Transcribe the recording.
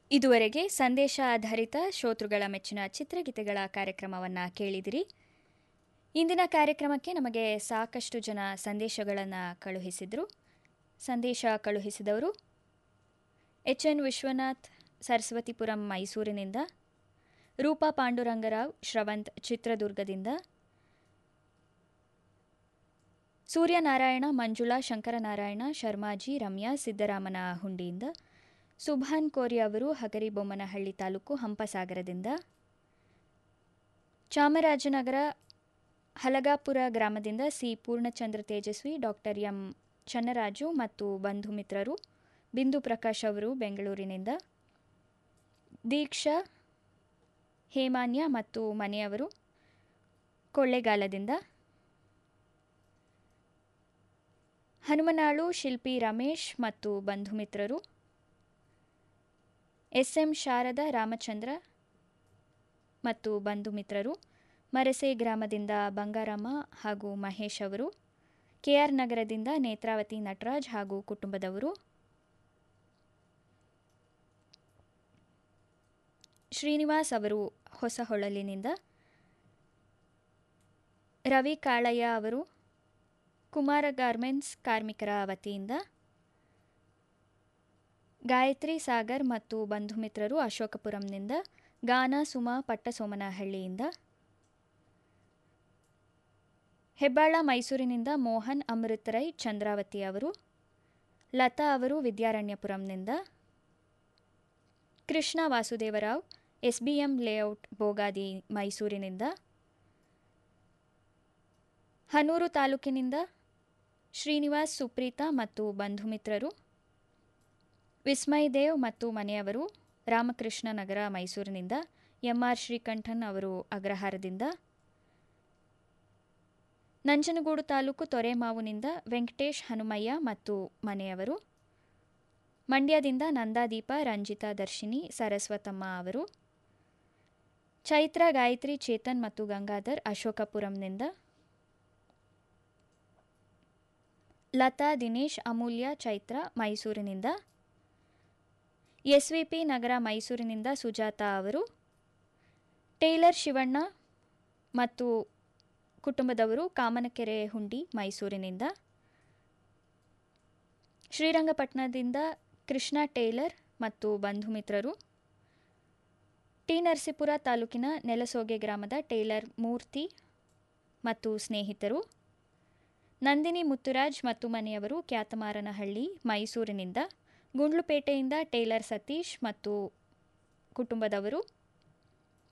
ಇದುವರೆಗೆ ಸಂದೇಶ ಆಧಾರಿತ ಶ್ರೋತೃಗಳ ಮೆಚ್ಚಿನ ಚಿತ್ರಗೀತೆಗಳ ಕಾರ್ಯಕ್ರಮವನ್ನು ಕೇಳಿದಿರಿ ಇಂದಿನ ಕಾರ್ಯಕ್ರಮಕ್ಕೆ ನಮಗೆ ಸಾಕಷ್ಟು ಜನ ಸಂದೇಶಗಳನ್ನು ಕಳುಹಿಸಿದರು ಸಂದೇಶ ಕಳುಹಿಸಿದವರು ಎಚ್ ಎನ್ ವಿಶ್ವನಾಥ್ ಸರಸ್ವತಿಪುರಂ ಮೈಸೂರಿನಿಂದ ರೂಪಾ ಪಾಂಡುರಂಗರಾವ್ ಶ್ರವಂತ್ ಚಿತ್ರದುರ್ಗದಿಂದ ಸೂರ್ಯನಾರಾಯಣ ಮಂಜುಳಾ ಶಂಕರನಾರಾಯಣ ಶರ್ಮಾಜಿ ರಮ್ಯಾ ಸಿದ್ದರಾಮನ ಹುಂಡಿಯಿಂದ ಸುಭಾನ್ ಕೋರಿ ಅವರು ಹಗರಿಬೊಮ್ಮನಹಳ್ಳಿ ತಾಲೂಕು ಹಂಪಸಾಗರದಿಂದ ಚಾಮರಾಜನಗರ ಹಲಗಾಪುರ ಗ್ರಾಮದಿಂದ C Poornachandra Tejaswi doctor M Channaraju ಮತ್ತು ಬಂಧು ಮಿತ್ರರು ಬಿಂದು ಪ್ರಕಾಶ್ ಅವರು ಬೆಂಗಳೂರಿನಿಂದ ದೀಕ್ಷಾ ಹೇಮಾನ್ಯ ಮತ್ತು ಮನೆಯವರು ಕೊಳ್ಳೇಗಾಲದಿಂದ ಹನುಮನಾಳು ಶಿಲ್ಪಿ ರಮೇಶ್ ಮತ್ತು ಬಂಧು ಮಿತ್ರರು ಎಸ್ ಎಂ ಶಾರದಾ ರಾಮಚಂದ್ರ ಮತ್ತು ಬಂಧು ಮಿತ್ರರು ಮರಸೆ ಗ್ರಾಮದಿಂದ ಬಂಗಾರಮ್ಮ ಹಾಗೂ ಮಹೇಶ್ ಅವರು ಕೆಆರ್ ನಗರದಿಂದ ನೇತ್ರಾವತಿ ನಟರಾಜ್ ಹಾಗೂ ಕುಟುಂಬದವರು ಶ್ರೀನಿವಾಸ್ ಅವರು ಹೊಸಹೊಳಲಿನಿಂದ ರವಿ ಕಾಳಯ್ಯ ಅವರು ಕುಮಾರ ಗಾರ್ಮೆಂಟ್ಸ್ ಕಾರ್ಮಿಕರ ವತಿಯಿಂದ ಗಾಯತ್ರಿ ಸಾಗರ್ ಮತ್ತು ಬಂಧು ಮಿತ್ರರು ಅಶೋಕಪುರಂನಿಂದ ಗಾನ ಸುಮಾ ಪಟ್ಟಸೋಮನಹಳ್ಳಿಯಿಂದ ಹೆಬ್ಬಾಳ ಮೈಸೂರಿನಿಂದ ಮೋಹನ್ ಅಮೃತ್ ರೈ ಚಂದ್ರಾವತಿ ಅವರು ಲತಾ ಅವರು ವಿದ್ಯಾರಣ್ಯಪುರಂನಿಂದ ಕೃಷ್ಣ ವಾಸುದೇವರಾವ್ ಎಸ್ಬಿಎಂ ಲೇಔಟ್ ಬೋಗಾದಿ ಮೈಸೂರಿನಿಂದ ಹನೂರು ತಾಲೂಕಿನಿಂದ ಶ್ರೀನಿವಾಸ್ ಸುಪ್ರೀತಾ ಮತ್ತು ಬಂಧು ಮಿತ್ರರು ವಿಸ್ಮಯ್ ದೇವ್ ಮತ್ತು ಮನೆಯವರು ರಾಮಕೃಷ್ಣ ನಗರ ಮೈಸೂರಿನಿಂದ ಎಂಆರ್ ಶ್ರೀಕಂಠನ್ ಅವರು ಅಗ್ರಹಾರದಿಂದ ನಂಜನಗೂಡು ತಾಲೂಕು ತೊರೆಮಾವುನಿಂದ ವೆಂಕಟೇಶ್ ಹನುಮಯ್ಯ ಮತ್ತು ಮನೆಯವರು ಮಂಡ್ಯದಿಂದ ನಂದಾದೀಪ ರಂಜಿತಾ ದರ್ಶಿನಿ ಸರಸ್ವತಮ್ಮ ಅವರು ಚೈತ್ರ ಗಾಯತ್ರಿ ಚೇತನ್ ಮತ್ತು ಗಂಗಾಧರ್ ಅಶೋಕಪುರಂನಿಂದ ಲತಾ ದಿನೇಶ್ ಅಮೂಲ್ಯ ಚೈತ್ರ ಮೈಸೂರಿನಿಂದ ಎಸ್ವಿಪಿ ನಗರ ಮೈಸೂರಿನಿಂದ ಸುಜಾತ ಅವರು ಟೇಲರ್ ಶಿವಣ್ಣ ಮತ್ತು ಕುಟುಂಬದವರು ಕಾಮನಕೆರೆ ಹುಂಡಿ ಮೈಸೂರಿನಿಂದ ಶ್ರೀರಂಗಪಟ್ಟಣದಿಂದ ಕೃಷ್ಣ ಟೇಲರ್ ಮತ್ತು ಬಂಧು ಮಿತ್ರರು ಟಿ ನರಸೀಪುರ ತಾಲೂಕಿನ ನೆಲಸೋಗೆ ಗ್ರಾಮದ ಟೇಲರ್ ಮೂರ್ತಿ ಮತ್ತು ಸ್ನೇಹಿತರು ನಂದಿನಿ ಮುತ್ತುರಾಜ್ ಮತ್ತು ಮನೆಯವರು ಕ್ಯಾತಮಾರನಹಳ್ಳಿ ಮೈಸೂರಿನಿಂದ ಗುಂಡ್ಲುಪೇಟೆಯಿಂದ ಟೇಲರ್ ಸತೀಶ್ ಮತ್ತು ಕುಟುಂಬದವರು